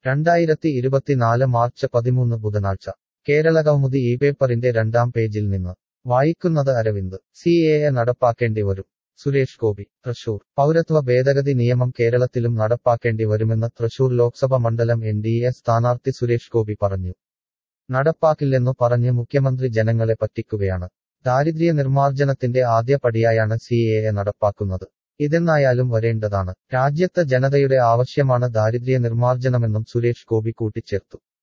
രണ്ടായിരത്തി ഇരുപത്തിനാല് മാർച്ച് പതിമൂന്ന് ബുധനാഴ്ച കേരള കൗമുദി ഈ പേപ്പറിന്റെ രണ്ടാം പേജിൽ നിന്ന് വായിക്കുന്നത് അരവിന്ദ് സി എ എ നടപ്പാക്കേണ്ടി വരും സുരേഷ് ഗോപി തൃശൂർ പൗരത്വ ഭേദഗതി നിയമം കേരളത്തിലും നടപ്പാക്കേണ്ടി വരുമെന്ന് തൃശൂർ ലോക്സഭ മണ്ഡലം എൻ ഡി എ സ്ഥാനാർത്ഥി സുരേഷ് ഗോപി പറഞ്ഞു നടപ്പാക്കില്ലെന്നു പറഞ്ഞ് മുഖ്യമന്ത്രി ജനങ്ങളെ പറ്റിക്കുകയാണ് ദാരിദ്ര്യ നിർമ്മാർജ്ജനത്തിന്റെ ആദ്യ പടിയായാണ് സി എ എ നടപ്പാക്കുന്നത് ഇതെന്നായാലും വരേണ്ടതാണ് രാജ്യത്തെ ജനതയുടെ ആവശ്യമാണ് ദാരിദ്ര്യ നിർമ്മാർജ്ജനമെന്നും സുരേഷ് ഗോപി കൂട്ടിച്ചേർത്തു